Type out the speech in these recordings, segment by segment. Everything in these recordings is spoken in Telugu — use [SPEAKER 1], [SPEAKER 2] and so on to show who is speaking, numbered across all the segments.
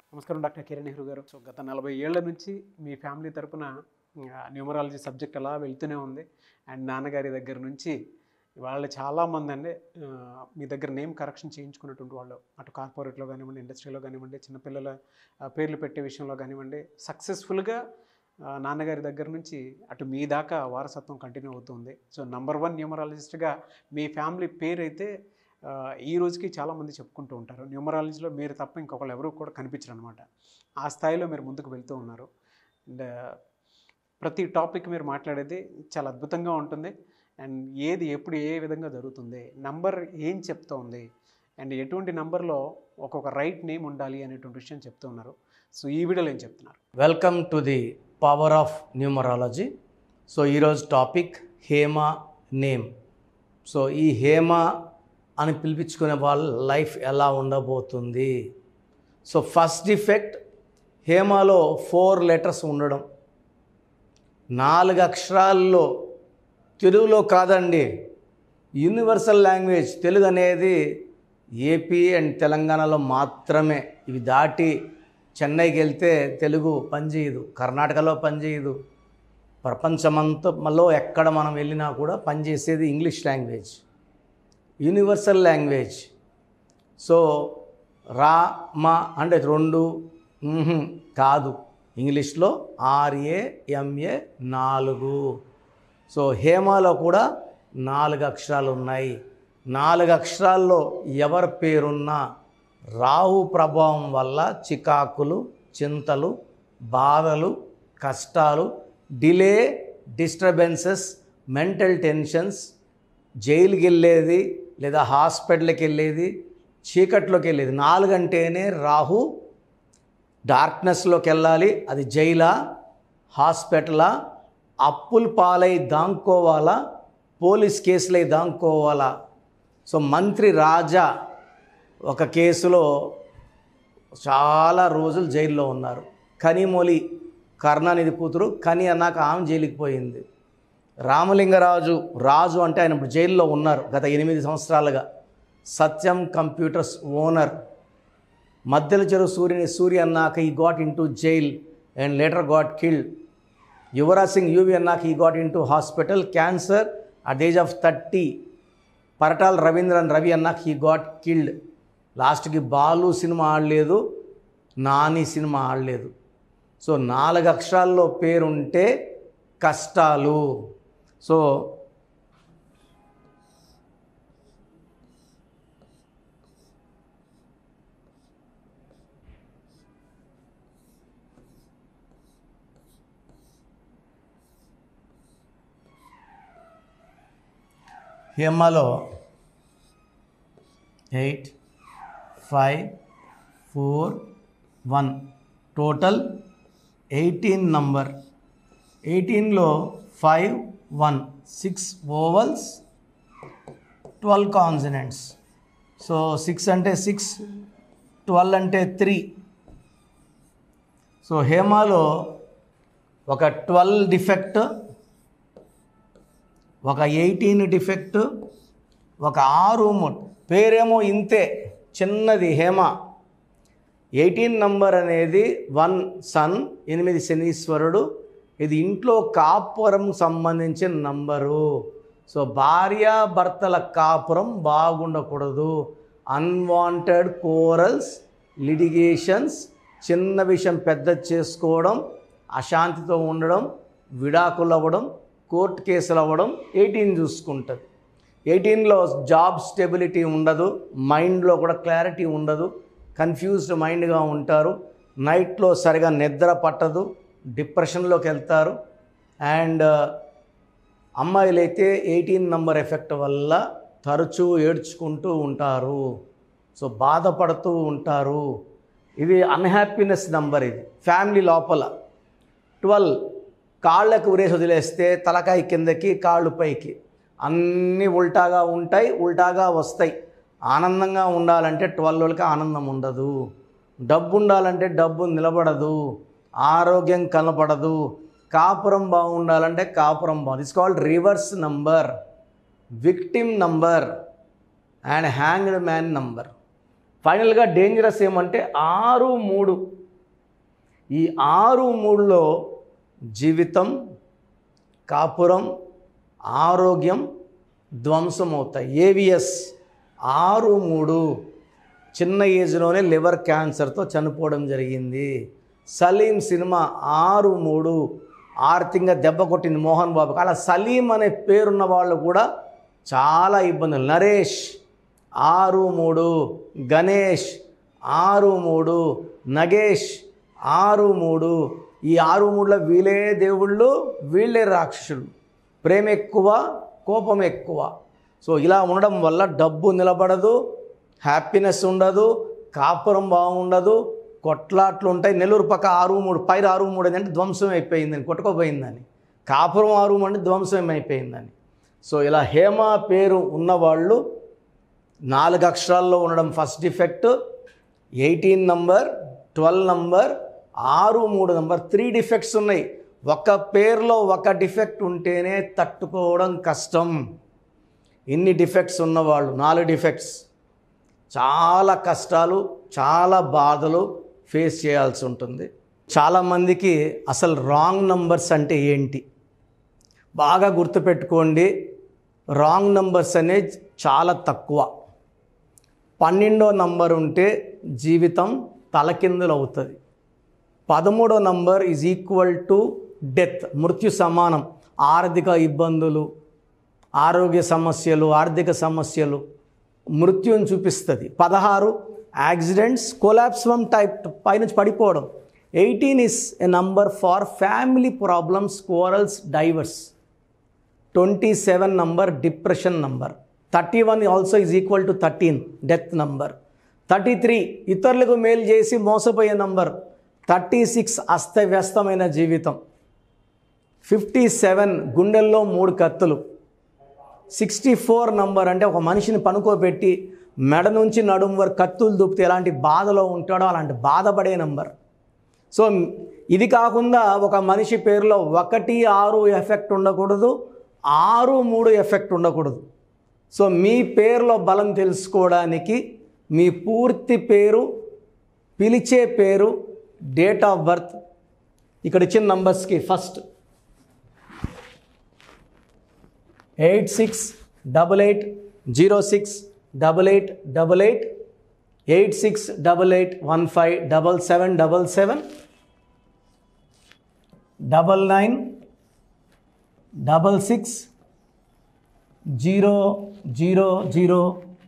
[SPEAKER 1] నమస్కారం డాక్టర్ కిరణ్ నెహ్రూ గారు సో గత నలభై ఏళ్ల నుంచి మీ ఫ్యామిలీ తరపున న్యూమరాలజీ సబ్జెక్ట్ అలా వెళ్తూనే ఉంది అండ్ నాన్నగారి దగ్గర నుంచి వాళ్ళు చాలామంది అండి ఆ, మీ దగ్గర నేమ్ కరెక్షన్ చేయించుకున్నటువంటి వాళ్ళు అటు కార్పొరేట్లో కానివ్వండి ఇండస్ట్రీలో కానివ్వండి చిన్నపిల్లల ఆ, పేర్లు పెట్టే విషయంలో కానివ్వండి సక్సెస్ఫుల్గా నాన్నగారి దగ్గర నుంచి అటు మీ దాకా వారసత్వం కంటిన్యూ అవుతుంది సో నంబర్ వన్ న్యూమరాలజిస్ట్గా మీ ఫ్యామిలీ పేరు అయితే ఆ, ఈ రోజుకి చాలామంది చెప్పుకుంటూ ఉంటారు న్యూమరాలజీలో మీరు తప్ప ఇంకొకళ్ళు ఎవరు కూడా కనిపించరు అనమాట ఆ స్థాయిలో మీరు ముందుకు వెళ్తూ ఉన్నారు అండ్ ప్రతి టాపిక్ మీరు మాట్లాడేది చాలా అద్భుతంగా ఉంటుంది అండ్ ఏది ఎప్పుడు ఏ విధంగా జరుగుతుంది నంబర్ ఏం చెప్తూ ఉంది అండ్ ఎటువంటి నంబర్లో ఒక్కొక్క రైట్ నేమ్ ఉండాలి అనేటువంటి విషయం చెప్తూ ఉన్నారు సో ఈ వీడియోలో ఏం చెప్తున్నారు
[SPEAKER 2] welcome to the power of numerology so ఈరోజు టాపిక్ హేమ నేమ్ సో ఈ హేమ అని పిలిపించుకునే వాళ్ళ లైఫ్ ఎలా ఉండబోతుంది సో ఫస్ట్ డిఫెక్ట్ హేమలో ఫోర్ లెటర్స్ ఉండడం నాలుగు అక్షరాల్లో తెలుగులో కాదండి యూనివర్సల్ లాంగ్వేజ్ తెలుగు అనేది ఏపీ అండ్ తెలంగాణలో మాత్రమే ఇవి దాటి చెన్నైకి వెళ్తే తెలుగు పనిచేయదు కర్ణాటకలో పనిచేయదు ప్రపంచమంతలో ఎక్కడ మనం వెళ్ళినా కూడా పనిచేసేది English language universal language so రా మా అంటే రెండు మ్హూ, కాదు ఇంగ్లీష్లో ఆర్ఏ ఎంఏ నాలుగు సో హేమాలో కూడా నాలుగు అక్షరాలు ఉన్నాయి నాలుగు అక్షరాల్లో ఎవరి పేరున్నా రాహు ప్రభావం వల్ల చికాకులు చింతలు బాధలు కష్టాలు డిలే డిస్టర్బెన్సెస్ మెంటల్ టెన్షన్స్ జైలుకి వెళ్ళేది లేదా హాస్పిటల్కి వెళ్ళేది చీకట్లోకి వెళ్ళేది నాలుగంటేనే రాహు డార్క్నెస్లోకి వెళ్ళాలి అది జైలా హాస్పిటలా అప్పుల పాలై దాంకోవాలా పోలీస్ కేసులై దాంకోవాలా సో మంత్రి రాజా ఒక కేసులో చాలా రోజులు జైల్లో ఉన్నారు కనిమొలి కరుణానిధి కూతురు కని అన్నాక ఆమె జైలుకి పోయింది రామలింగరాజు రాజు అంటే ఆయన ఇప్పుడు జైల్లో ఉన్నారు గత ఎనిమిది సంవత్సరాలుగా సత్యం కంప్యూటర్స్ ఓనర్ మధ్యల చెరువు సూర్యుని సూర్య అన్నాక ఈ got into jail and later got killed Yuvraj Singh Yuvi అన్నాక ఈ got into hospital cancer at age of thirty పరటాల్ రవీంద్రన్ రవి అన్నాక ఈ గాట్ కిల్డ్ లాస్ట్కి బాలు సినిమా ఆడలేదు నాని సినిమా ఆడలేదు సో నాలుగు అక్షరాల్లో పేరుంటే కష్టాలు సో హేమలో eight five four one total eighteen number ఎయిటీన్లో five one six vowels twelve consonants so six అంటే సిక్స్ ట్వెల్వ్ అంటే త్రీ సో హేమాలో ఒక ట్వెల్వ్ డిఫెక్ట్ ఒక ఎయిటీన్ డిఫెక్ట్ ఒక ఆరు ము- పేరేమో ఇంతే చిన్నది హేమ ఎయిటీన్ నంబర్ అనేది వన్ సన్ ఎనిమిది శనీశ్వరుడు ఇది ఇంట్లో కాపురం సంబంధించిన నంబరు సో భార్య భర్తల కాపురం బాగుండకూడదు అన్వాంటెడ్ కోరల్స్ లిటిగేషన్స్ చిన్న విషయం పెద్ద చేసుకోవడం అశాంతితో ఉండడం విడాకులు అవ్వడం కోర్టు కేసులు అవ్వడం ఎయిటీన్ చూసుకుంటుంది ఎయిటీన్లో జాబ్ స్టెబిలిటీ ఉండదు మైండ్లో కూడా క్లారిటీ ఉండదు కన్ఫ్యూజ్డ్ మైండ్గా ఉంటారు నైట్లో సరిగా నిద్ర పట్టదు డిప్రెషన్లోకి వెళ్తారు అండ్ అమ్మాయిలైతే ఎయిటీన్ నంబర్ ఎఫెక్ట్ వల్ల తరచూ ఏడ్చుకుంటూ ఉంటారు సో బాధపడుతూ ఉంటారు ఇది అన్హ్యాపీనెస్ నంబర్ ఇది ఫ్యామిలీ లోపల ట్వెల్వ్ కాళ్ళకు ఉరేసి వదిలేస్తే తలకాయ కిందకి కాళ్ళు పైకి అన్నీ ఉల్టాగా ఉంటాయి ఉల్టాగా వస్తాయి ఆనందంగా ఉండాలంటే ట్వెల్వ్ వాళ్ళకి ఆనందం ఉండదు డబ్బు ఉండాలంటే డబ్బు నిలబడదు ఆరోగ్యం కనపడదు కాపురం బాగుండాలంటే కాపురం బాగుంది it's called reverse number victim number and hanged man number ఫైనల్గా డేంజరస్ ఏమంటే ఆరు మూడు ఈ ఆరు మూడులో జీవితం కాపురం ఆరోగ్యం ధ్వంసం అవుతాయి ఏవిఎస్ ఆరు మూడు చిన్న ఏజ్లోనే లివర్ క్యాన్సర్తో చనిపోవడం జరిగింది సలీం సినిమా ఆరు మూడు ఆర్థికంగా దెబ్బ కొట్టింది మోహన్ బాబుకి అలా సలీం అనే పేరున్న వాళ్ళు కూడా చాలా ఇబ్బందులు నరేష్ ఆరు మూడు గణేష్ ఆరు మూడు నగేష్ ఆరు మూడు ఈ ఆరు మూడులో వీళ్ళే దేవుళ్ళు వీళ్ళే రాక్షసులు ప్రేమ ఎక్కువ కోపం ఎక్కువ సో ఇలా ఉండడం వల్ల డబ్బు నిలబడదు హ్యాపీనెస్ ఉండదు కాపురం బాగుండదు కొట్లాట్లు ఉంటాయి నెల్లూరు పక్క ఆరు మూడు పైరు ఆరు మూడు అంటే ధ్వంసం అయిపోయిందని కొట్టుకోపోయిందని కాపురం ఆరు మూడు అంటే ధ్వంసం అయిపోయిందని సో ఇలా హేమ పేరు ఉన్నవాళ్ళు నాలుగు అక్షరాల్లో ఉండడం first defect eighteen number twelve number ఆరు మూడు నంబర్ త్రీ డిఫెక్ట్స్ ఉన్నాయి ఒక పేరులో ఒక డిఫెక్ట్ ఉంటేనే తట్టుకోవడం కష్టం ఇన్ని డిఫెక్ట్స్ ఉన్నవాళ్ళు నాలుగు డిఫెక్ట్స్ చాలా కష్టాలు చాలా బాధలు ఫేస్ చేయాల్సి ఉంటుంది చాలామందికి అసలు రాంగ్ నంబర్స్ అంటే ఏంటి బాగా గుర్తుపెట్టుకోండి రాంగ్ నంబర్స్ అనేది చాలా తక్కువ పన్నెండో నంబర్ ఉంటే జీవితం తలకిందులు అవుతుంది పదమూడో number is equal to death మృత్యు సమానం ఆర్థిక ఇబ్బందులు ఆరోగ్య సమస్యలు ఆర్థిక సమస్యలు మృత్యుని చూపిస్తుంది పదహారు యాక్సిడెంట్స్ కొలాప్స్ ఫ్రమ్ టైప్ పైనుంచి పడిపోవడం eighteen is a number for family problems quarrels divorce twenty seven number depression number thirty one also is equal to thirteen death number thirty three ఇతరులకు మేలు చేసి మోసపోయే నంబర్ థర్టీ సిక్స్ అస్తవ్యస్తమైన జీవితం ఫిఫ్టీ సెవెన్ గుండెల్లో మూడు కత్తులు సిక్స్టీ ఫోర్ నంబర్ అంటే ఒక మనిషిని పనుకోబెట్టి మెడ నుంచి నడుము వరకు కత్తులు దూపితే ఎలాంటి బాధలో ఉంటాడో అలాంటి బాధపడే నంబర్ సో ఇది కాకుండా ఒక మనిషి పేరులో ఒకటి ఆరు ఎఫెక్ట్ ఉండకూడదు ఆరు మూడు ఎఫెక్ట్ ఉండకూడదు సో మీ పేరులో బలం తెలుసుకోవడానికి మీ పూర్తి పేరు పిలిచే పేరు డేట్ ఆఫ్ బర్త్ ఇక్కడ ఇచ్చిన నంబర్స్కి first eight six double eight zero six double eight double eight eight six double eight one five double seven double seven double nine double six zero zero zero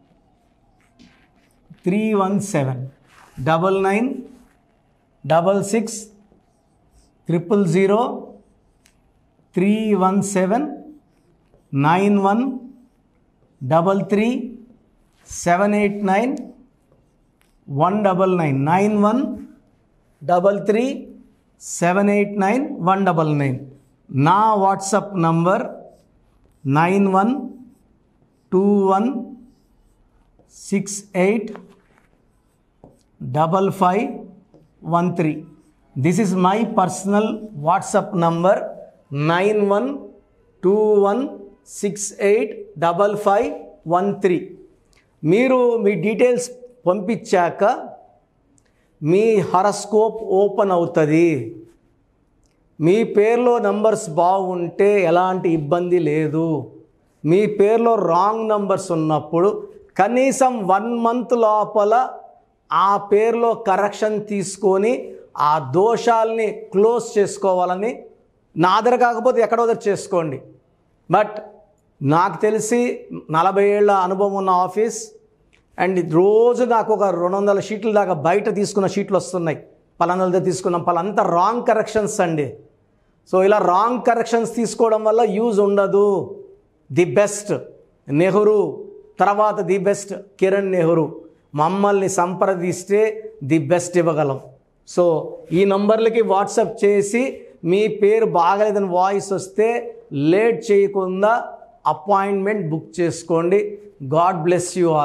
[SPEAKER 2] three one seven double nine double six triple zero three one seven nine one double three seven eight nine one double nine nine one double three seven eight nine one double nine నా WhatsApp number nine one two one six eight double five one three this is my personal WhatsApp number nine one two one six eight double five one three మీరు మీ డీటెయిల్స్ పంపించాక మీ హరస్కోప్ ఓపెన్ అవుతుంది మీ పేరులో నంబర్స్ బాగుంటే ఎలాంటి ఇబ్బంది లేదు మీ పేరులో రాంగ్ నంబర్స్ ఉన్నప్పుడు కనీసం వన్ మంత్ లోపల ఆ పేరులో కరెక్షన్ తీసుకొని ఆ దోషాల్ని క్లోజ్ చేసుకోవాలని నా దగ్గర కాకపోతే ఎక్కడో దగ్గర చేసుకోండి బట్ నాకు తెలిసి నలభై ఏళ్ళ అనుభవం ఉన్న ఆఫీస్ అండ్ రోజు నాకు ఒక రెండు వందల షీట్ల దాకా బయట తీసుకున్న షీట్లు వస్తున్నాయి పలానా దగ్గర తీసుకున్నాం పలాంతా రాంగ్ కరెక్షన్స్ అండి సో ఇలా రాంగ్ కరెక్షన్స్ తీసుకోవడం వల్ల యూజ్ ఉండదు ది బెస్ట్ నెహ్రూ తర్వాత ది బెస్ట్ కిరణ్ నెహ్రూ మమ్మల్ని సంప్రదిస్తే ది బెస్ట్ ఇవ్వగలం సో ఈ నంబర్లకి వాట్సాప్ చేసి మీ పేరు బాగలేదని వాయిస్ వస్తే లేట్ చేయకుండా అపాయింట్మెంట్ బుక్ చేసుకోండి గాడ్ బ్లెస్ యూ ఆల్ అండి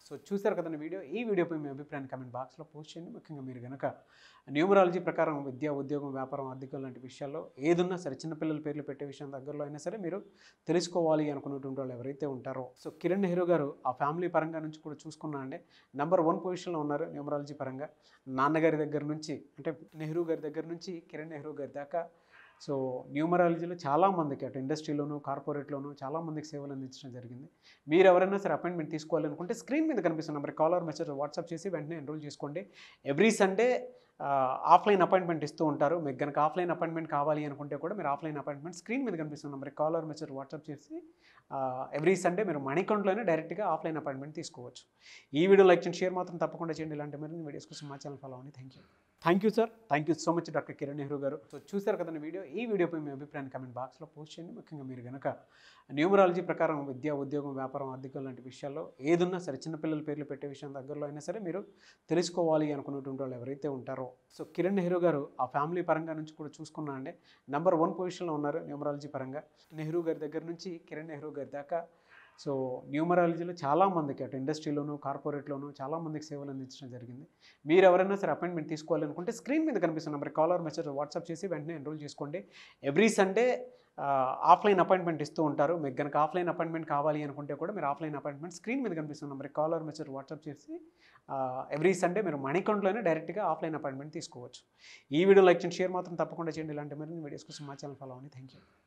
[SPEAKER 1] సో చూసారు కదండి వీడియో ఈ వీడియోపై మీ అభిప్రాయాన్ని కమెంట్ బాక్స్లో పోస్ట్ చేయండి ముఖ్యంగా మీరు కనుక న్యూమరాలజీ ప్రకారం విద్య ఉద్యోగం వ్యాపారం ఆర్థికం లాంటి విషయాల్లో ఏదున్నా సరే చిన్నపిల్లల పేర్లు పెట్టే విషయం దగ్గరలో అయినా సరే మీరు తెలుసుకోవాలి అనుకున్నటువంటి వాళ్ళు ఎవరైతే ఉంటారో సో కిరణ్ నెహ్రూ గారు ఆ ఫ్యామిలీ పరంగా నుంచి కూడా చూసుకున్నా అండి నెంబర్ వన్ పొజిషన్లో ఉన్నారు న్యూమరాలజీ పరంగా నాన్నగారి దగ్గర నుంచి అంటే నెహ్రూ గారి దగ్గర నుంచి కిరణ్ నెహ్రూ గారి దాకా సో న్యూమరాలజీలో చాలామందికి అటు ఇండస్ట్రీలోను కార్పొరేట్లోను చాలామందికి సేవలు అందించడం జరిగింది మీరు ఎవరైనా సరే అపాయింట్మెంట్ తీసుకోవాలనుకుంటే స్క్రీన్ మీద కనిపిస్తున్న నెంబర్ కాలర్ మెసేజ్ వాట్సాప్ చేసి వెంటనే ఎన్రోల్ చేసుకోండి ఎవ్రీ సండే ఆఫ్లైన్ అపాయింట్మెంట్ ఇస్తూ ఉంటారు మీకు కనుక ఆఫ్లైన్ అపాయింట్మెంట్ కావాలి అనుకుంటే కూడా మీరు ఆఫ్లైన్ అపాయింట్మెంట్ స్క్రీన్ మీద కనిపిస్తున్న నెంబర్ కాలర్ మెసేజ్ వాట్సాప్ చేసి ఎవ్రీ సండే మీరు మనీ అకౌంట్లోనే డైరెక్ట్గా ఆఫ్లైన్ అపాయింట్మెంట్ తీసుకోవచ్చు ఈ వీడియో లైక్ చేయండి షేర్ మాత్రం తప్పకుండా చేయండి ఇలాంటి మరిన్ని వీడియోస్ కోసం మా ఛానల్ ఫాలో అవ్వండి thank you thank you sir thank you so much doctor Kiran Nehru garu so చూసారు కదండి వీడియో ఈ వీడియోపై మీ అభిప్రాయాన్ని కమెంట్ బాక్స్లో పోస్ట్ చేయండి ముఖ్యంగా మీరు కనుక న్యూమరాలజీ ప్రకారం విద్య ఉద్యోగం వ్యాపారం ఆర్థికం లాంటి విషయాల్లో ఏదున్నా సరే చిన్నపిల్లల పేర్లు పెట్టే విషయం దగ్గరలో అయినా సరే మీరు తెలుసుకోవాలి అనుకున్నటువంటి వాళ్ళు ఎవరైతే ఉంటారో సో కిరణ్ నెహ్రూ గారు ఆ ఫ్యామిలీ పరంగా నుంచి కూడా చూసుకున్నా అండి నెంబర్ వన్ పొజిషన్లో ఉన్నారు న్యూమరాలజీ పరంగా నెహ్రూ గారి దగ్గర నుంచి కిరణ్ నెహ్రూ గారి దాకా సో న్యూమరాలజీలో చాలామందికి అటు ఇండస్ట్రీలోను కార్పొరేట్లోను చాలామందికి సేవలు అందించడం జరిగింది మీరు ఎవరైనా సరే అపాయింట్మెంట్ తీసుకోవాలనుకుంటే స్క్రీన్ మీద కనిపిస్తున్న నెంబర్ కాలర్ మెసేజ్ వాట్సాప్ చేసి వెంటనే ఎన్రోల్ చేసుకోండి ఎవ్రీ సండే ఆఫ్లైన్ అపాయింట్మెంట్ ఇస్తూ ఉంటారు మీకు కనుక ఆఫ్లైన్ అపాయింట్మెంట్ కావాలి అనుకుంటే కూడా మీరు ఆఫ్లైన్ అపాయింట్మెంట్ స్క్రీన్ మీద కనిపిస్తున్న నెంబర్ కాలర్ మెసేజ్ వాట్సాప్ చేసి ఎవ్రీ సండే మీరు మనీ అకౌంట్లోనే డైరెక్ట్గా ఆఫ్లైన్ అపాయింట్మెంట్ తీసుకోవచ్చు ఈ వీడియో లైక్ చేయండి షేర్ మాత్రం తప్పకుండా చేయండి ఇలాంటి మరిన్ని వీడియోస్ కోసం మా ఛానల్ ఫాలో అవ్వండి థ్యాంక్ యూ